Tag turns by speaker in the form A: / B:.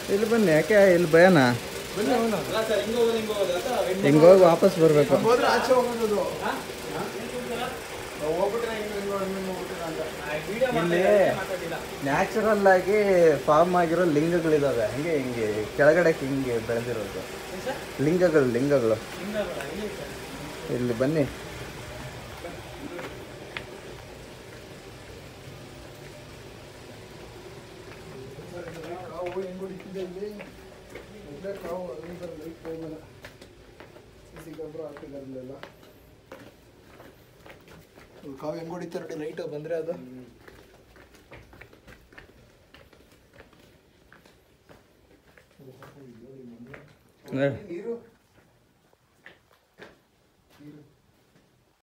A: ಇಲ್ಲಿ ಬನ್ನಿ ಯಾಕೆ ಇಲ್ಲಿ ಭಯನಾ
B: ಬನ್ನಿ ಅವನ
A: ಹಿಂಗೆ ಹೋಗಿ ವಾಪಸ್ ಬರಬೇಕು
B: ಹೋದ್ರೆ ಆಚೆ ಹೋಗೋದು ನಾವು ಹೋಗ್ಬಿಟ್ರೆ ಹಿಂಗೆ ಹಿಂಗೆ ಹಿಂಗೆ ಹೋಗ್ಬಿಟ್ರೆ ಅಂತ
A: ಇಲ್ಲಿ ನ್ಯಾಚುರಲ್ ಆಗಿ ಫಾರ್ಮ್ ಆಗಿರೋ ಲಿಂಗಗಳಿದಾವೆ ಹಂಗೆ ಹಿಂಗೆ ಕೆಳಗಡೆ ಹಿಂಗೆ ಬೆಳೆದಿರೋದು ಲಿಂಗಗಳು ಲಿಂಗಗಳು ಇಲ್ಲಿ ಬನ್ನಿ
B: ಕಾವು ಹೆಂಗ್ ಹೊಡಿತಿದೆ ಇಲ್ಲಿ ಒಳ್ಳೆ ಕಾವು ಅಲ್ಲಿಂದ ಲೈಟ್ ಹೋಗಲ್ಲ ಸಿಸಿ ಗೊಬ್ಬರ ಹಾಕಿದಾರಲ್ಲೆಲ್ಲ ಅದು ಕಾವು ಹೆಂಗ್ ಹೊಡಿತಾರೆ ನೋಡಿ ಲೈಟ್ ಬಂದ್ರೆ ಅದು
A: ನೋಡಿ.